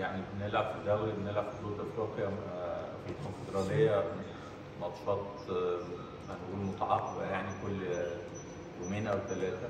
يعني بنلعب في الدوري بنلعب في بطوله افريقيا آه، في الكونفدراليه ماتشات آه، هنقول متعاقبه يعني كل يومين او ثلاثه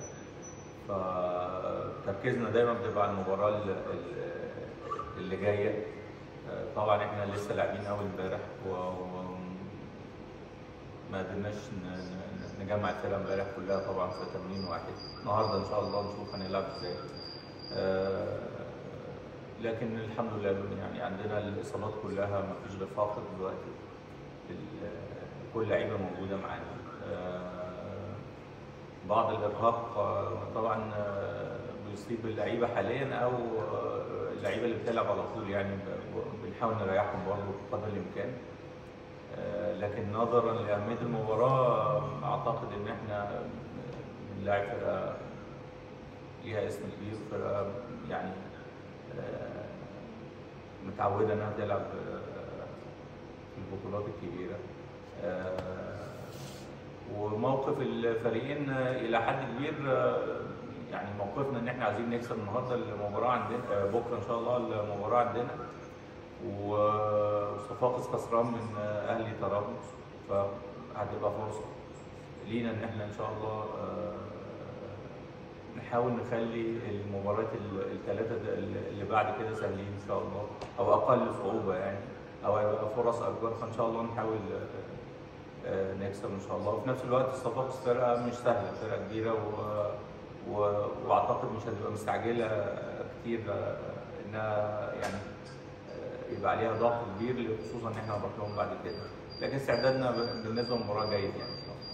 فتركيزنا دايما بيبقى على المباراه ال- ال- اللي جايه آه، طبعا احنا لسه لاعبين اول امبارح و و- ما قدرناش ن- ن- نجمع الفرقه امبارح كلها طبعا في تمرين واحد النهارده ان شاء الله نشوف هنلعب ازاي آه، لكن الحمد لله يعني عندنا الاصابات كلها ما فيش غير فاقد دلوقتي ال- كل لعيبه موجوده معانا آه، بعض الارهاق آه، طبعا آه، بيصيب اللعيبه حاليا او آه، اللعيبه اللي بتلعب على طول يعني ب- بنحاول نريحهم برضه بقدر الامكان آه، لكن نظرا لاهميه المباراه اعتقد ان احنا بنلاعب فرقه ليها اسم كبير فرقه يعني آه، متعوده انها تلعب آه، في البطولات الكبيره آه، وموقف الفريقين آه، الى حد كبير آه، يعني موقفنا ان احنا عايزين نكسب النهارده المباراه عندنا آه، بكره ان شاء الله المباراه عندنا و- وصفاقس خسران من آه، اهلي طرابلس فهتبقى فرصه لينا ان احنا ان شاء الله آه، نحاول نخلي المباريات الثلاثه اللي بعد كده سهلين ان شاء الله او اقل صعوبه يعني او يبقى فرص اكبر فان شاء الله نحاول آه، آه، نكسب ان شاء الله وفي نفس الوقت الصفاقس فرقه مش سهله فرقه كبيره و... و... واعتقد مش هتبقى مستعجله كتير آه، انها يعني آه، يبقى عليها ضغط كبير خصوصا ان احنا هنروح لهم بعد كده لكن استعدادنا ب- بالنسبه للمباراه جيد يعني ان شاء الله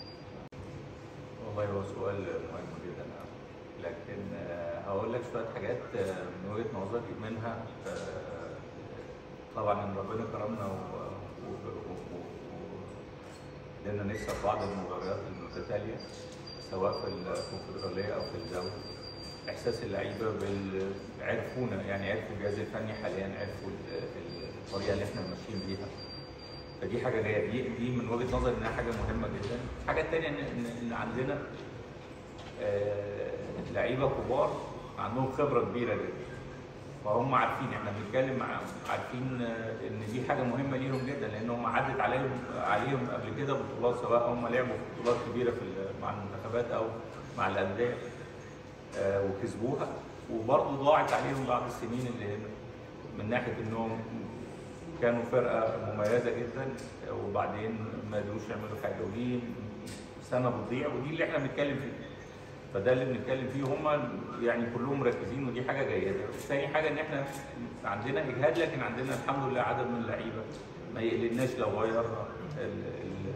والله هو سؤال مهم جدا لكن آه، هقول لك شويه حاجات آه، من وجهه نظري منها آه، طبعا ان ربنا كرمنا و- و- و- و- قدرنا نكسب بعض المباريات المتتاليه سواء في الكونفدراليه او في الدوري احساس اللعيبه بال... عرفونا يعني عرفوا الجهاز الفني حاليا عرفوا ال- ال- الطريقه اللي احنا ماشيين بيها فدي حاجه جايه دي دي من وجهه نظري انها حاجه مهمه جدا الحاجه الثانيه ان ان إن عندنا آه، لعيبه كبار عندهم خبره كبيره جدا فهم عارفين احنا بنتكلم مع عارفين آه، ان دي حاجه مهمه ليهم جدا لان هم عدت عليهم عليهم قبل كده بطولات سواء هم لعبوا في بطولات كبيره في ال- مع المنتخبات او مع الانديه آه، وكسبوها وبرضه ضاعت عليهم بعض السنين اللي هنا من ناحيه انهم كانوا فرقه مميزه جدا وبعدين ما قدروش يعملوا حاجه ودي سنه بتضيع ودي اللي احنا بنتكلم فيه فده اللي بنتكلم فيه هم يعني كلهم مركزين ودي حاجه جيده ثاني حاجه ان احنا عندنا اجهاد لكن عندنا الحمد لله عدد من اللعيبه ما يقلقناش لو غيرنا ال-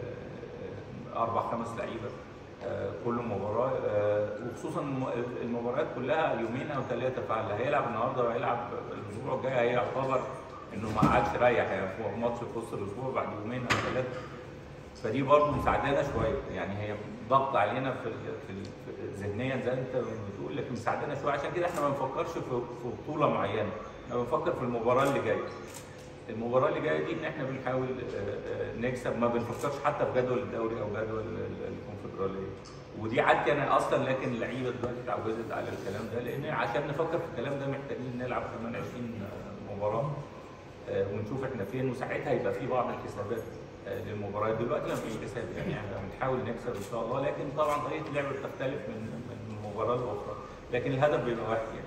ال- اربع خمس لعيبه آه، كل مباراه آه، وخصوصا الم- المباريات كلها يومين او ثلاثه فاللي هيلعب النهارده وهيلعب الاسبوع الجاي هيعتبر انه ما قعدش ريح يعني هو ماتش في وسط الاسبوع بعد يومين او ثلاثه فدي برضه مساعدانا شويه يعني هي ضغط علينا في ال- في ال- في ذهنيا زي انت بتقول لكن مساعدانا شويه عشان كده احنا ما بنفكرش في في بطوله معينه احنا بنفكر في المباراه اللي جايه المباراه اللي جايه دي ان احنا بنحاول آه، آه، نكسب ما بنفكرش حتى في جدول الدوري او جدول ال- ال- الكونفدراليه ودي عادتي انا اصلا لكن اللعيبه دلوقتي اتعودت على الكلام ده لان عشان نفكر في الكلام ده محتاجين نلعب كمان 20 مباراه آه، ونشوف احنا فين وساعتها يبقى في بعض الحسابات آه، للمباريات دلوقتي ما فيش حساب يعني احنا بنحاول نكسب ان شاء الله لكن طبعا طريقه اللعب بتختلف من من مباراه لاخرى لكن الهدف بيبقى واحد يعني